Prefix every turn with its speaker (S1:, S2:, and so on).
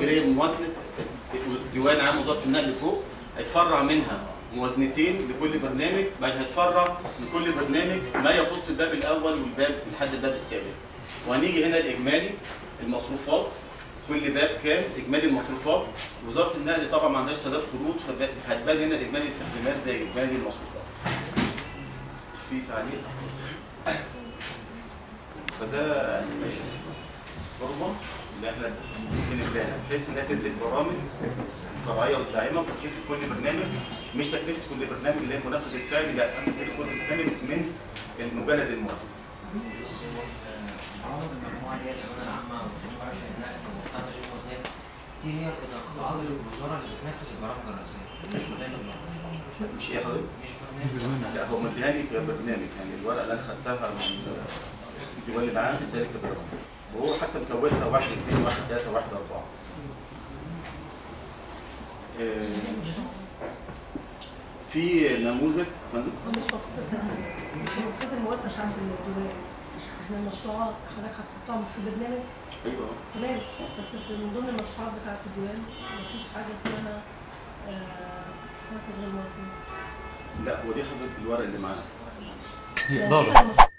S1: اللي هي موازنه ديوان عام وزاره النقل فوق هيتفرع منها موازنتين لكل برنامج بعد هيتفرع من كل برنامج ما يخص الباب الاول والباب لحد الباب السادس وهنيجي هنا الاجمالي المصروفات كل باب كام اجمالي المصروفات وزاره النقل طبعا ما عندهاش سداد قروض فهتبان هنا الاجمالي الاستخدامات زي اجمالي المصروفات في تعليق فده انيميشن فورمه اللي احنا بنبداها بحيث انها تنزل برامج الفرعيه والداعمه وتكلفه كل برنامج مش تكلفه كل برنامج اللي هي المنفذ الفعلي لا تكلفه كل برنامج من المجلد الموازي
S2: برامج المجموعه اللي هي الامانه العامه والمجموعه النقل وبتاعت تشغيل وظائف دي هي الادارات العضلي في الوزاره اللي بتنفذ البرامج الرئيسيه مش برنامج لوحده.
S1: مش ايه حضرتك؟
S2: مش برنامج
S1: لا هو مديها لي كبرنامج يعني الورقه اللي انا خدتها من الديوان العام ادالي كبرنامج وهو حتى مكونها واحد اثنين واحد ثلاثه واحد اربعه آه، في نموذج فندم
S3: هو مش المفروض السنة مش المفروض الموازنة بتاعت الديوان احنا المشروعات حضرتك هتحطها في برنامج
S1: ايوه
S3: تمام بس في من ضمن المشروعات بتاعت الديوان مفيش حاجة اسمها آه، تشغيل موازنة
S1: لا ودي خدت الورق اللي معانا
S4: هي
S3: يعني
S4: إدارة
S3: كده المشروع-